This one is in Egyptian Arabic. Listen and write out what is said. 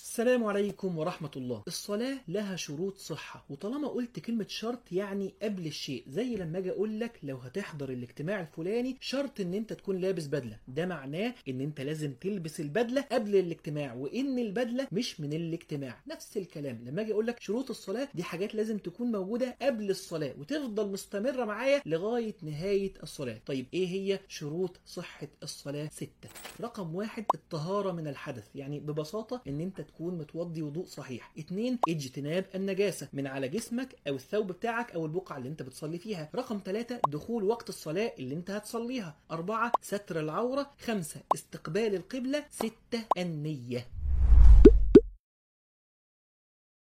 السلام عليكم ورحمة الله الصلاة لها شروط صحة وطالما قلت كلمة شرط يعني قبل الشيء زي لما اجي اقول لك لو هتحضر الاجتماع الفلاني شرط ان انت تكون لابس بدلة ده معناه ان انت لازم تلبس البدلة قبل الاجتماع وان البدلة مش من الاجتماع نفس الكلام لما اجي اقول لك شروط الصلاة دي حاجات لازم تكون موجودة قبل الصلاة وتفضل مستمرة معايا لغاية نهاية الصلاة طيب ايه هي شروط صحة الصلاة ستة رقم واحد الطهارة من الحدث يعني ببساطة ان انت تكون متوضي وضوء صحيح اتنين اجتناب النجاسة من على جسمك او الثوب بتاعك او البقعة اللي انت بتصلي فيها رقم ثلاثة دخول وقت الصلاة اللي انت هتصليها أربعة ستر العورة خمسة استقبال القبلة ستة النية